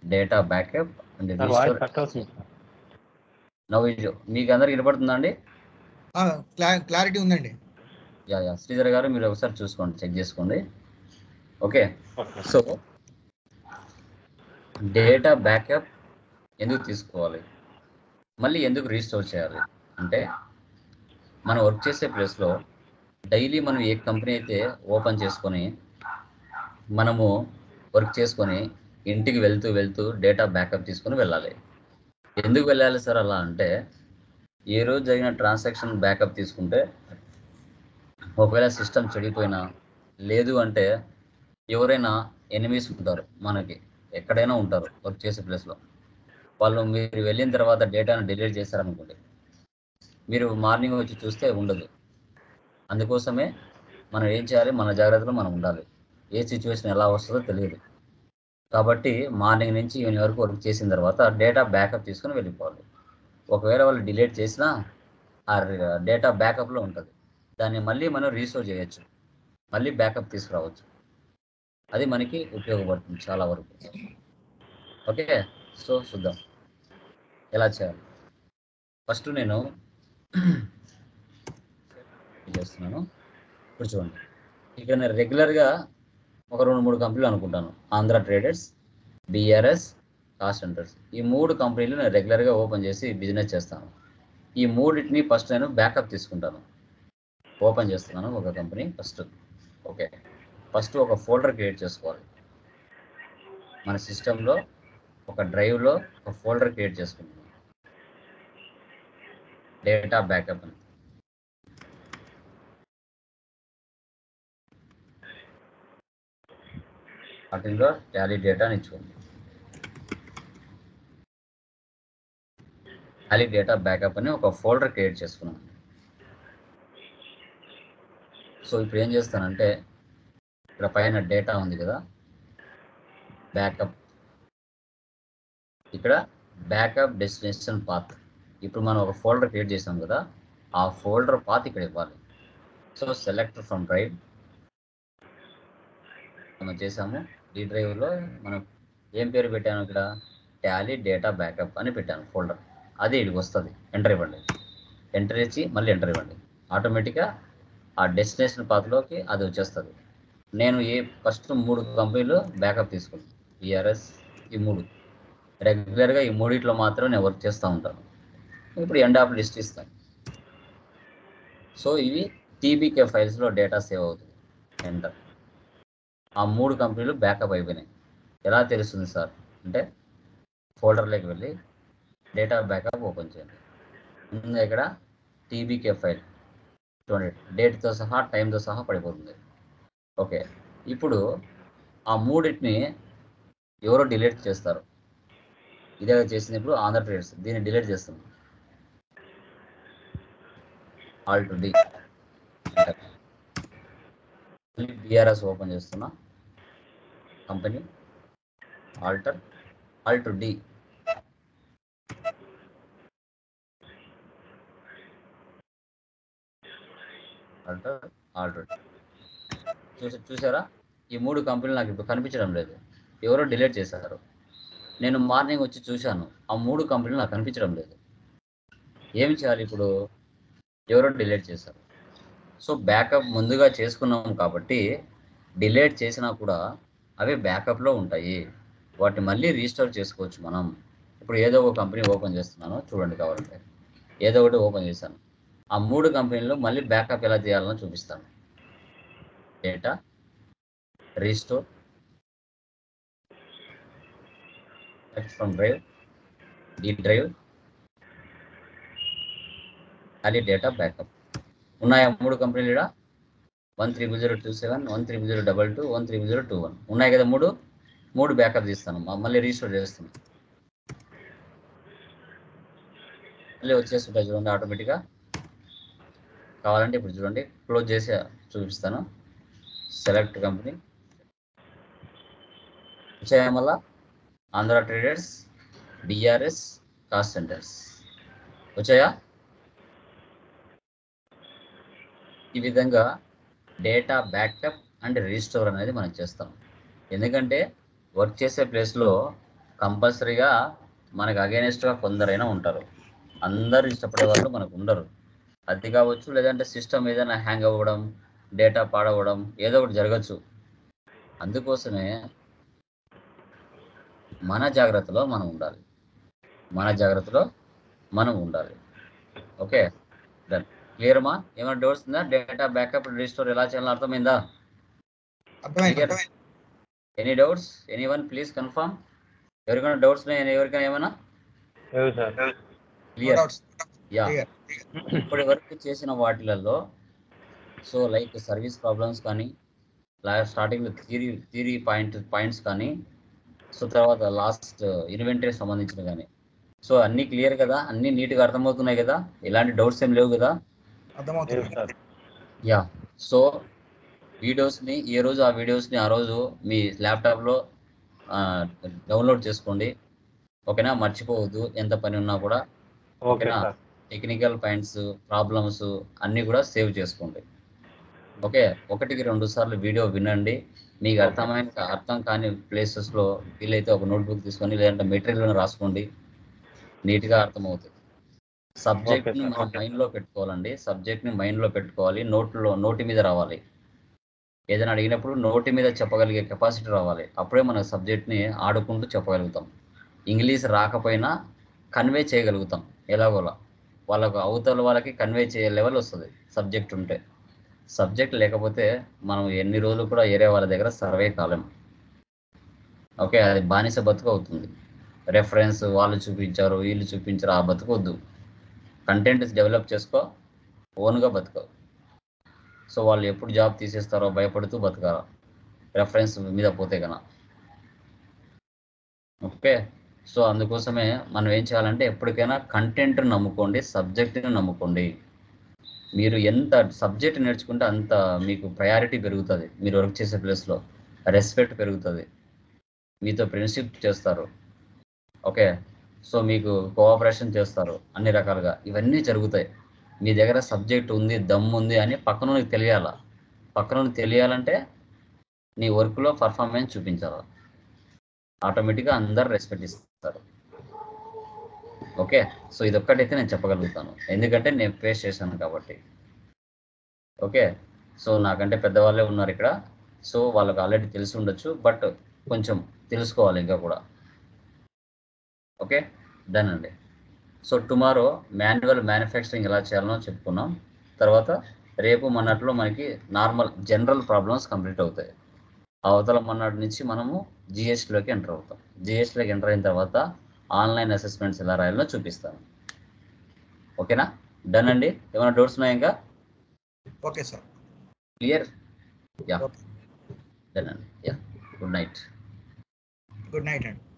Data backup and sir voice cut అవుతుంది now మీకు అందరికి వినపడుతుందా అండి క్లారిటీ ఉందండి యా యా శ్రీధర్ గారు మీరు ఒకసారి చూసుకోండి చెక్ చేసుకోండి okay okay so data backup ఎందుకు తీసుకోవాలి మళ్ళీ ఎందుకు రీస్టోర్ చేయాలి అంటే మనం వర్క్ చేసే ప్లేస్లో డైలీ మనం ఏ కంపెనీ అయితే ఓపెన్ చేసుకొని మనము వర్క్ చేసుకొని ఇంటికి వెళ్తూ వెళ్తూ డేటా బ్యాకప్ తీసుకొని వెళ్ళాలి ఎందుకు వెళ్ళాలి సార్ అలా అంటే ఏ రోజు జరిగిన ట్రాన్సాక్షన్ బ్యాకప్ తీసుకుంటే ఒకవేళ సిస్టమ్ చెడిపోయినా లేదు అంటే ఎవరైనా ఎనిమీస్ ఉంటారు మనకి ఎక్కడైనా ఉంటారు వర్క్ చేసే ప్లేస్లో వాళ్ళు మీరు వెళ్ళిన తర్వాత డేటాను డిలీట్ చేశారనుకోండి మీరు మార్నింగ్ వచ్చి చూస్తే ఉండదు అందుకోసమే మనం ఏం చేయాలి మన జాగ్రత్తలో మనం ఉండాలి ఏ సిచ్యువేషన్ ఎలా వస్తుందో తెలియదు కాబట్టి మార్నింగ్ నుంచి ఈవినింగ్ వరకు వర్క్ చేసిన తర్వాత డేటా బ్యాకప్ తీసుకొని వెళ్ళిపోవాలి ఒకవేళ వాళ్ళు డిలీట్ చేసినా ఆ డేటా బ్యాకప్లో ఉంటుంది దాన్ని మళ్ళీ మనం రీస్టోర్ చేయొచ్చు మళ్ళీ బ్యాకప్ తీసుకురావచ్చు అది మనకి ఉపయోగపడుతుంది చాలా వరకు ఓకే సో చూద్దాం ఎలా చేయాలి ఫస్ట్ నేను చేస్తున్నాను ఇప్పుడు చూడండి ఇక్కడ నేను రెగ్యులర్గా ఒక రెండు మూడు కంపెనీలు అనుకుంటాను Andhra traders BRS cost centers ఈ మూడు కంపెనీలు నేను రెగ్యులర్గా ఓపెన్ చేసి బిజినెస్ చేస్తాను ఈ మూడింటిని ఫస్ట్ నేను బ్యాకప్ తీసుకుంటాను ఓపెన్ చేస్తున్నాను ఒక కంపెనీ ఫస్ట్ ఓకే ఫస్ట్ ఒక ఫోల్డర్ క్రియేట్ చేసుకోవాలి మన సిస్టంలో ఒక డ్రైవ్లో ఒక ఫోల్డర్ క్రియేట్ చేసుకుంటాం డేటా బ్యాకప్ అని వాటిల్లో టాలీ డేటా ఇచ్చుకోండి టాలీ డేటా బ్యాకప్ అని ఒక ఫోల్డర్ క్రియేట్ చేసుకున్నాను సో ఇప్పుడు ఏం చేస్తానంటే ఇక్కడ పైన డేటా ఉంది కదా బ్యాకప్ ఇక్కడ బ్యాకప్ డెస్టినేషన్ పాత్ ఇప్పుడు మనం ఒక ఫోల్డర్ క్రియేట్ చేసాం కదా ఆ ఫోల్డర్ పాత్ ఇక్కడ ఇవ్వాలి సో సెలెక్ట్ ఫ్రమ్ డ్రైవ్ మనం చేసాము ఈ డ్రైవ్లో మనం ఏం పేరు పెట్టాను ఇక్కడ టాలీ డేటా బ్యాకప్ అని పెట్టాను ఫోల్డర్ అది ఇక్కడికి వస్తుంది ఎంటర్ ఇవ్వండి ఎంటర్ ఇచ్చి మళ్ళీ ఎంటర్ ఇవ్వండి ఆటోమేటిక్గా ఆ డెస్టినేషన్ పాత్లోకి అది వచ్చేస్తుంది నేను ఏ ఫస్ట్ మూడు కంపెనీలు బ్యాకప్ తీసుకున్నాను ఈఆర్ఎస్ ఈ మూడు రెగ్యులర్గా ఈ మూడిట్లో మాత్రం నేను వర్క్ చేస్తూ ఉంటాను ఇప్పుడు ఎండ్ ఆఫ్ లిస్ట్ ఇస్తాను సో ఇవి టీబీకే ఫైల్స్లో డేటా సేవ్ అవుతుంది ఎంటర్ ఆ మూడు కంపెనీలు బ్యాకప్ అయిపోయినాయి ఎలా తెలుస్తుంది సార్ అంటే ఫోల్డర్లోకి వెళ్ళి డేటా బ్యాకప్ ఓపెన్ చేయండి ముందు ఇక్కడ టీబీకే ఫైల్ చూడండి డేట్తో సహా టైంతో సహా పడిపోతుంది ఓకే ఇప్పుడు ఆ మూడింటిని ఎవరో డిలీట్ చేస్తారు ఇదే చేసినప్పుడు ఆంధ్ర ట్రేడర్స్ దీన్ని డిలీట్ చేస్తుంది ఆల్ట్ డి మళ్ళీ బిఆర్ఎస్ ఓపెన్ చేస్తున్నా company alter alt D alter alter చూసా చూసారా ఈ మూడు కంపెనీలు నాకు ఇప్పుడు కనిపించడం లేదు ఎవరో డిలీట్ చేశారు నేను మార్నింగ్ వచ్చి చూశాను ఆ మూడు కంపెనీలు నాకు కనిపించడం లేదు ఏం చేయాలి ఇప్పుడు ఎవరో డిలీట్ చేశారు సో బ్యాకప్ ముందుగా చేసుకున్నాం కాబట్టి డిలీట్ చేసినా కూడా అవి బ్యాకప్లో ఉంటాయి వాటిని మళ్ళీ రీస్టోర్ చేసుకోవచ్చు మనం ఇప్పుడు ఏదో ఒక కంపెనీ ఓపెన్ చేస్తున్నాను చూడండి కావాలంటే ఏదో ఒకటి ఓపెన్ చేశాను ఆ మూడు కంపెనీలు మళ్ళీ బ్యాకప్ ఎలా చేయాలని చూపిస్తాను డేటా రీస్టోర్ ఫ్రమ్ డ్రైవ్ ఈ డ్రైవ్ అది డేటా బ్యాకప్ ఉన్నాయా మూడు కంపెనీలు ఇక్కడ one three zero two seven one three zero double two one three zero two one ఉన్నాయి కదా మూడు మూడు బ్యాకప్ తీస్తాను మ- మళ్ళీ రీస్టోర్ చేస్తాను మళ్ళీ వచ్చేస్తుంటాయి చూడండి ఆటోమేటిక్గా కావాలంటే ఇప్పుడు చూడండి క్లోజ్ చేసి చూపిస్తాను సెలెక్ట్ కంపెనీ వచ్చాయా మళ్ళా Andhra traders BRS cost centers వచ్చాయా ఈ విధంగా డేటా బ్యాకప్ అండ్ రీస్టోర్ అనేది మనం చేస్తాం ఎందుకంటే వర్క్ చేసే ప్లేస్లో కంపల్సరీగా మనకు అగేనెస్ట్గా కొందరైనా ఉంటారు అందరూ ఇష్టపడే వాళ్ళు మనకు ఉండరు అది కావచ్చు లేదంటే సిస్టమ్ ఏదైనా హ్యాంగ్ అవ్వడం డేటా పాడవడం ఏదో ఒకటి జరగచ్చు అందుకోసమే మన జాగ్రత్తలో మనం ఉండాలి మన జాగ్రత్తలో మనం ఉండాలి ఓకే డన్ క్లియర్ మా ఏమైనా డౌట్స్ ఉందా డేటా బ్యాకప్ రిస్టోర్ ఎలా చేయాలో అర్థమైందా అర్థమైంది Clear. అర్థమైంది any doubts any one please confirm ఎవరికైనా డౌట్స్ ఉన్నాయా ఎవరికైనా ఏమైనా లేదు sir no clear doubts yeah clear ఇప్పటి వరకు చేసిన వాటిలలో సో లైక్ సర్వీస్ ప్రాబ్లమ్స్ కానీ స్టార్టింగ్లో థియరీ థియరీ పాయింట్ పాయింట్స్ కానీ సో తర్వాత లాస్ట్ ఇన్వెంటరీ సంబంధించిన కానీ సో అన్నీ క్లియర్ కదా అన్నీ నీట్గా అర్థమవుతున్నాయి కదా ఎలాంటి డౌట్స్ ఏం లేవు కదా లేదు అర్థమవుతుంది సార్ యా సో వీడియోస్ని ఏ రోజు ఆ వీడియోస్ని ఆ రోజు మీ ల్యాప్టాప్లో డౌన్లోడ్ చేసుకోండి ఓకేనా మర్చిపోవద్దు ఎంత పని ఉన్నా కూడా ఓకే ఓకేనా సార్ టెక్నికల్ పాయింట్స్ ప్రాబ్లమ్స్ అన్నీ కూడా సేవ్ చేసుకోండి ఓకే ఒకటికి రెండు సార్లు వీడియో వినండి మీకు అర్థమైన అర్థం కాని ప్లేసెస్లో వీలైతే ఒక నోట్బుక్ తీసుకొని లేదంటే మెటీరియల్ రాసుకోండి నీట్గా అర్థమవుతుంది సబ్జెక్ట్ని sir. మనం మైండ్లో పెట్టుకోవాలండి సబ్జెక్ట్ని మైండ్లో పెట్టుకోవాలి నోట్లో నోటి మీద రావాలి ఏదైనా అడిగినప్పుడు నోటి మీద చెప్పగలిగే కెపాసిటీ రావాలి అప్పుడే మన సబ్జెక్ట్ని ఆడుకుంటూ చెప్పగలుగుతాం ఇంగ్లీష్ రాకపోయినా కన్వే చేయగలుగుతాం ఎలాగోలా వాళ్ళకు అవతల వాళ్ళకి కన్వే చేయ లెవెల్ వస్తుంది సబ్జెక్ట్ ఉంటే సబ్జెక్ట్ లేకపోతే మనం ఎన్ని రోజులు కూడా ఏరే వాళ్ళ దగ్గర సర్వే కాలేం ఓకే అది బానిస బతుకు అవుతుంది రెఫరెన్స్ వాళ్ళు చూపించారు వీళ్ళు చూపించారు ఆ బతుకు వద్దు కంటెంట్ డెవలప్ చేసుకో ఓన్గా బతుకో సో వాళ్ళు ఎప్పుడు జాబ్ తీసేస్తారో భయపడుతూ బతకాలి రెఫరెన్స్ మీద పోతే కన ఓకే సో అందుకోసమే మనం ఏం చేయాలంటే ఎప్పటికైనా కంటెంట్ నమ్ముకోండి సబ్జెక్ట్ని నమ్ముకోండి మీరు ఎంత సబ్జెక్ట్ నేర్చుకుంటే అంత మీకు ప్రయారిటీ పెరుగుతుంది మీరు వర్క్ చేసే ప్లేస్లో రెస్పెక్ట్ పెరుగుతుంది మీతో ఫ్రెండ్షిప్ చేస్తారు ఓకే సో మీకు కోఆపరేషన్ చేస్తారు అన్ని రకాలుగా ఇవన్నీ జరుగుతాయి మీ దగ్గర సబ్జెక్ట్ ఉంది దమ్ము ఉంది అని పక్కన తెలియాలా పక్కన తెలియాలంటే నీ వర్క్లో పర్ఫార్మెన్స్ చూపించాలి ఆటోమేటిక్గా అందరు రెస్పెక్ట్ ఇస్తారు ఓకే సో ఇదొక్కటైతే నేను చెప్పగలుగుతాను ఎందుకంటే నేను ఫేస్ చేశాను కాబట్టి ఓకే సో నాకంటే పెద్దవాళ్ళే ఉన్నారు ఇక్కడ సో వాళ్ళకి ఆల్రెడీ తెలిసి ఉండొచ్చు బట్ కొంచెం తెలుసుకోవాలి ఇంకా కూడా ఓకే డన్ అండి సో టుమారో మాన్యువల్ మ్యానుఫ్యాక్చరింగ్ ఎలా చేయాలనో చెప్పుకున్నాం తర్వాత రేపు మొన్నట్లో మనకి నార్మల్ జనరల్ ప్రాబ్లమ్స్ కంప్లీట్ అవుతాయి అవతల మొన్నటి నుంచి మనము జిఎస్టీలోకి ఎంటర్ అవుతాం జిఎస్టీలోకి ఎంటర్ అయిన తర్వాత ఆన్లైన్ అసెస్మెంట్స్ ఎలా రాయాలో చూపిస్తాను ఓకేనా డన్ అండి ఏమైనా డౌట్స్ ఉన్నాయా ఇంకా okay sir clear yeah Okay. Done అండి yeah good night good night అండి